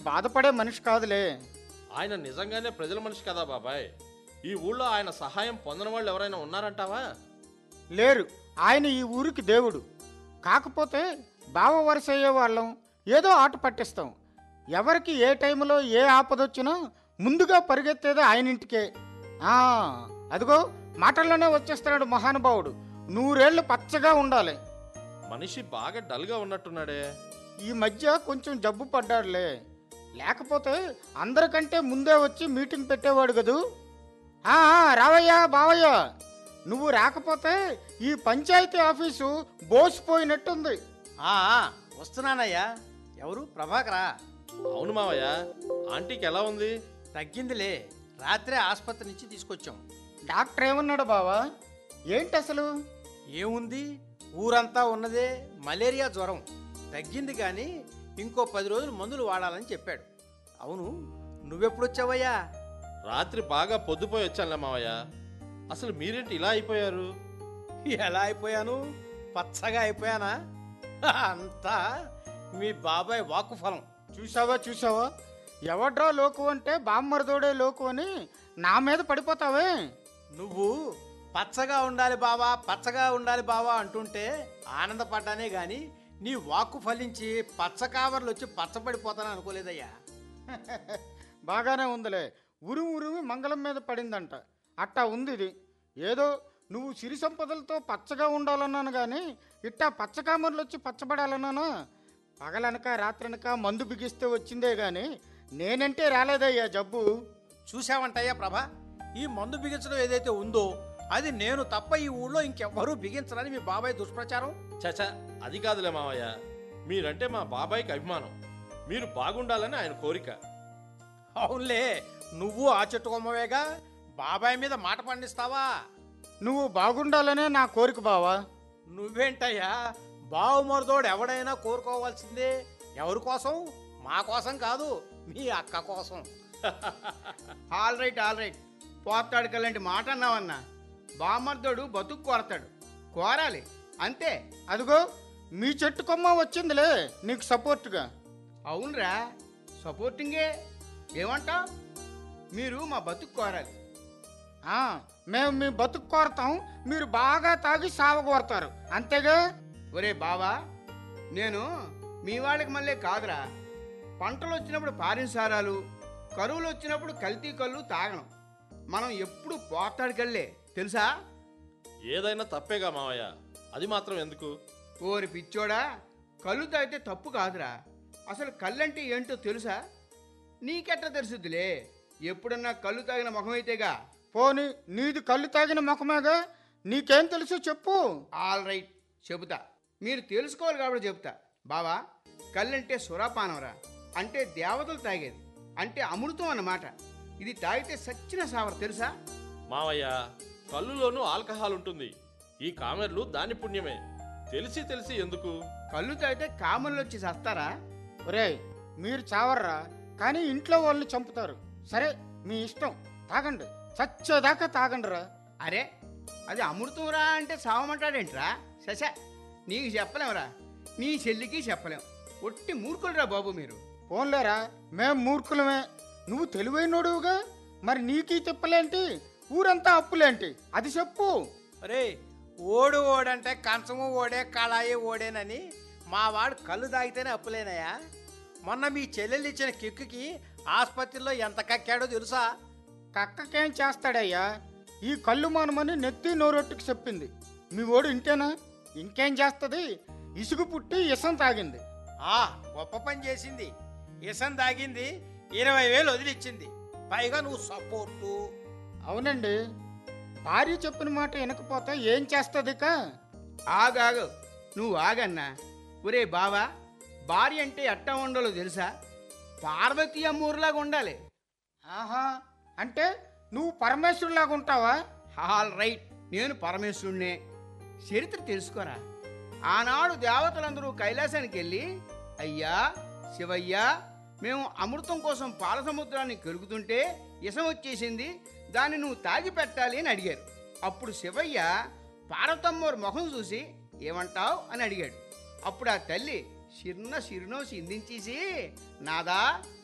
బాధపడే మనిషి కాదులే ఆయన నిజంగానే ప్రజల మనిషి కదా బాబాయ్ ఈ ఊళ్ళో ఆయన సహాయం పొందిన వాళ్ళు ఎవరైనా ఉన్నారంటావా లేరు ఆయన ఈ ఊరికి దేవుడు కాకపోతే బావ వరుస అయ్యే వాళ్ళం ఏదో ఆట పట్టిస్తాం ఎవరికి ఏ టైంలో ఏ ఆపదొచ్చినా ముందుగా పరిగెత్తేది ఆయన ఇంటికే ఆ, అదిగో మాటల్లోనే వచ్చేస్తున్నాడు మహానుభావుడు నూరేళ్లు పచ్చగా ఉండాలి మనిషి బాగా డల్గా ఉన్నట్టున్నాడే ఈ మధ్య కొంచెం జబ్బు పడ్డాడులే లేకపోతే అందరికంటే ముందే వచ్చి మీటింగ్ పెట్టేవాడు కదూ ఆ, ఆ, రావయ్యా బావయ్య నువ్వు రాకపోతే ఈ పంచాయతీ ఆఫీసు బోసిపోయినట్టుంది ఆ, ఆ, వస్తున్నానయ్యా ఎవరు ప్రభాకరా అవును మావయ్య ఆంటీకి ఎలా ఉంది తగ్గిందిలే రాత్రే ఆసుపత్రి నుంచి తీసుకొచ్చాం డాక్టర్ ఏమన్నాడు బావా ఏంటి అసలు ఏముంది ఊరంతా ఉన్నదే మలేరియా జ్వరం తగ్గింది కానీ ఇంకో పది రోజులు మందులు వాడాలని చెప్పాడు అవును నువ్వెప్పుడొచ్చావయ్యా రాత్రి బాగా పొద్దుపోయి వచ్చానులే మావయ్య అసలు మీరేంటి ఇలా అయిపోయారు ఎలా అయిపోయాను పచ్చగా అయిపోయానా అంతా మీ బాబాయ్ వాక్కు ఫలం చూసావా చూసావా ఎవడ్రా లోకు అంటే బామ్మరదోడే లోకు అని నా మీద పడిపోతావే నువ్వు పచ్చగా ఉండాలి బావా పచ్చగా ఉండాలి బావా అంటుంటే ఆనందపడ్డానే గాని నీ వాక్కు ఫలించి పచ్చ కావర్లు వచ్చి పచ్చబడిపోతాను అనుకోలేదయ్యా బాగానే ఉందిలే ఉరుము ఉరుమి మంగళం మీద పడిందంట అట్టా ఉంది ఇది ఏదో నువ్వు సిరి సంపదలతో పచ్చగా ఉండాలన్నాను కానీ ఇట్టా పచ్చకామర్లు వచ్చి పచ్చబడాలన్నానా పగలనక రాత్రనక మందు బిగిస్తే వచ్చిందే గాని నేనంటే రాలేదయ్యా జబ్బు చూసావంటయ్యా ప్రభా ఈ మందు బిగించడం ఏదైతే ఉందో అది నేను తప్ప ఈ ఊళ్ళో ఇంకెవ్వరూ బిగించరని మీ బాబాయ్ దుష్ప్రచారం చచా అది కాదులే మావయ్య మీరంటే మా బాబాయ్కి అభిమానం మీరు బాగుండాలని ఆయన కోరిక అవునులే నువ్వు ఆ చెట్టు కొమ్మవేగా బాబాయ్ మీద మాట పండిస్తావా నువ్వు బాగుండాలనే నా కోరిక బావా నువ్వేంటయ్యా బావుమరుదోడు ఎవడైనా కోరుకోవాల్సిందే ఎవరి కోసం మా కోసం కాదు మీ అక్క కోసం ఆల్ రైట్ ఆల్ రైట్ పోతాడు కలాంటి మాట అన్నావన్నా బామర్దోడు బతుకు కోరతాడు కోరాలి అంతే అదిగో మీ చెట్టు కొమ్మ వచ్చిందిలే నీకు సపోర్ట్గా అవునరా సపోర్టింగే ఏమంటావ్ మీరు మా బతుకు కోరాలి ఆ, మేము మీ బతుకు కోరతాం మీరు బాగా తాగి సావ కోరతారు అంతేగా ఒరే బావా నేను మీ వాళ్ళకి మళ్ళీ కాదురా పంటలు వచ్చినప్పుడు పారింసారాలు కరువులు వచ్చినప్పుడు కల్తీ కళ్ళు తాగను మనం ఎప్పుడు పోతాడు కళ్ళే తెలుసా ఏదైనా తప్పేగా మావయ్య అది మాత్రం ఎందుకు ఓరి పిచ్చోడా కళ్ళు తాగితే తప్పు కాదురా అసలు కళ్ళంటే ఏంటో తెలుసా నీకెట్ట తెలుసుద్దిలే ఎప్పుడన్నా కళ్ళు తాగిన ముఖమైతేగా పోని నీది కళ్ళు తాగిన ముఖమేగా నీకేం తెలుసు చెప్పు ఆల్ రైట్ చెబుతా మీరు తెలుసుకోవాలి కాబట్టి చెబుతా బావా కళ్ళంటే సురాపానంరా అంటే దేవతలు తాగేది అంటే అమృతం అన్నమాట ఇది తాగితే సచ్చిన సావర తెలుసా మావయ్య కళ్ళులోనూ ఆల్కహాల్ ఉంటుంది ఈ కామెర్లు దాని పుణ్యమే తెలిసి తెలిసి ఎందుకు కళ్ళు తాగితే కామన్లు వచ్చి చస్తారా ఒరేయ్ మీరు చావర్రా కానీ ఇంట్లో వాళ్ళని చంపుతారు సరే మీ ఇష్టం తాగండి చచ్చేదాకా తాగండిరా అరే అది అమృతం రా అంటే సావమంటాడేంట్రా శశ నీకు చెప్పలేంరా నీ చెల్లికి చెప్పలేం ఒట్టి మూర్ఖులరా బాబు మీరు పోన్లేరా మేం మూర్ఖులమే నువ్వు తెలివైనోడుగా మరి నీకీ తిప్పలేంటి ఊరంతా అప్పులేంటి అది చెప్పు అరే ఓడు ఓడంటే కంచము ఓడే కళాయి ఓడేనని మా వాడు కళ్ళు తాగితేనే అప్పులేనయ్యా మొన్న మీ చెల్లెలు ఇచ్చిన కిక్కుకి ఆసుపత్రిలో ఎంత కక్కాడో తెలుసా కక్కకేం చేస్తాడయ్యా ఈ కళ్ళు మానమని నెత్తి నోరొట్టుకు చెప్పింది మీ ఓడు ఇంటేనా ఇంకేం చేస్తుంది ఇసుగు పుట్టి ఇసం తాగింది ఆ గొప్ప పని చేసింది ఇసం తాగింది ఇరవై వేలు వదిలిచ్చింది పైగా నువ్వు సపోర్టు అవునండి భార్య చెప్పిన మాట వినకపోతే ఏం చేస్తుంది ఇక ఆగాగు నువ్వు ఆగన్నా ఒరే బావా భార్య అంటే ఎట్టా ఉండాలో తెలుసా పార్వతీ అమ్మూరులాగా ఉండాలి ఆహా అంటే నువ్వు పరమేశ్వరులాగా ఉంటావా ఆల్ రైట్ నేను పరమేశ్వరుణ్ణే చరిత్ర తెలుసుకోరా ఆనాడు దేవతలందరూ కైలాసానికి వెళ్ళి అయ్యా శివయ్య మేము అమృతం కోసం పాల సముద్రాన్ని కెలుకుతుంటే ఇసం వచ్చేసింది దాన్ని నువ్వు తాగి పెట్టాలి అని అడిగారు అప్పుడు శివయ్య పార్వతమ్మోరు ముఖం చూసి ఏమంటావ్ అని అడిగాడు అప్పుడు ఆ తల్లి చిన్న చిరునవ్వు చిందించేసి నాదా